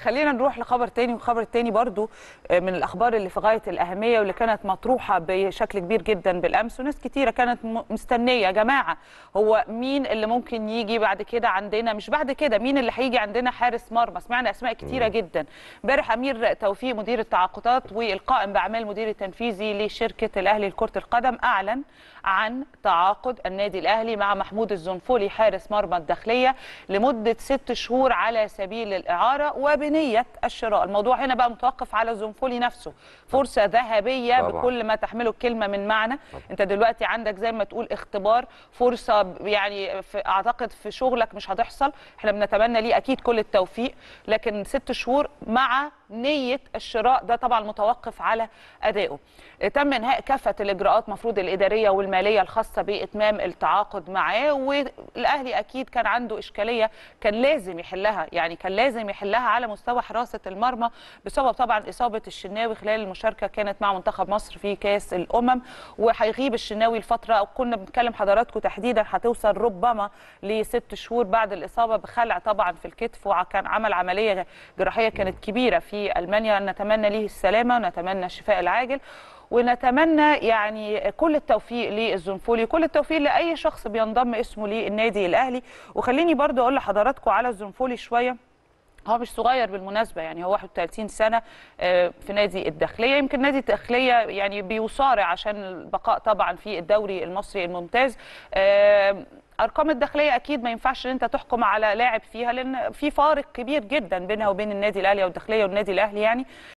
خلينا نروح لخبر تاني والخبر التاني برضو آه، من الاخبار اللي في غايه الاهميه واللي كانت مطروحه بشكل كبير جدا بالامس وناس كتيره كانت م- مستنيه يا جماعه هو مين اللي ممكن يجي بعد كده عندنا مش بعد كده مين اللي هيجي عندنا حارس مرمى سمعنا اسماء كتيره جدا امبارح امير توفيق مدير التعاقدات والقائم باعمال المدير التنفيذي لشركه الاهلي لكره القدم اعلن عن تعاقد النادي الاهلي مع محمود الزنفولي حارس مرمى الداخليه لمده ست شهور على سبيل الاعاره وبنيه الشراء الموضوع هنا بقى متوقف على الزنفولي نفسه فرصه ذهبيه طبعاً. بكل ما تحمله الكلمه من معنى انت دلوقتي عندك زي ما تقول اختبار فرصه ب- يعني في اعتقد في شغلك مش هتحصل احنا بنتمنى ليه اكيد كل التوفيق لكن ست شهور مع نيه الشراء ده طبعا متوقف على ادائه تم انهاء كافه الاجراءات مفروض الاداريه والماليه الخاصه باتمام التعاقد معاه والاهلي اكيد كان عنده اشكاليه كان لازم يحلها يعني كان لازم يحلها على مستوى حراسه المرمى بسبب طبعا اصابه الشناوي خلال المشاركه كانت مع منتخب مصر في كاس الامم وهيغيب الشناوي الفتره كنا بنتكلم حضراتكم تحديدا هتوصل ربما لست شهور بعد الاصابه بخلع طبعا في الكتف وكان عمل عمليه جراحيه كانت كبيره في المانيا نتمنى ليه السلامه ونتمنى الشفاء العاجل ونتمنى يعني كل التوفيق للزنفولي كل التوفيق لاي شخص بينضم اسمه للنادي الاهلي وخليني برضو اقول لحضراتكم على الزنفولي شويه هو مش صغير بالمناسبة يعني هو 31 سنة آه، في نادي الداخلية يمكن نادي الداخلية يعني بيصارع عشان البقاء طبعا في الدوري المصري الممتاز آه، ارقام الداخليه اكيد ما ينفعش ان انت تحكم على لاعب فيها لان في فارق كبير جدا بينها وبين النادي الاهلي او الداخليه والنادي الاهلي يعني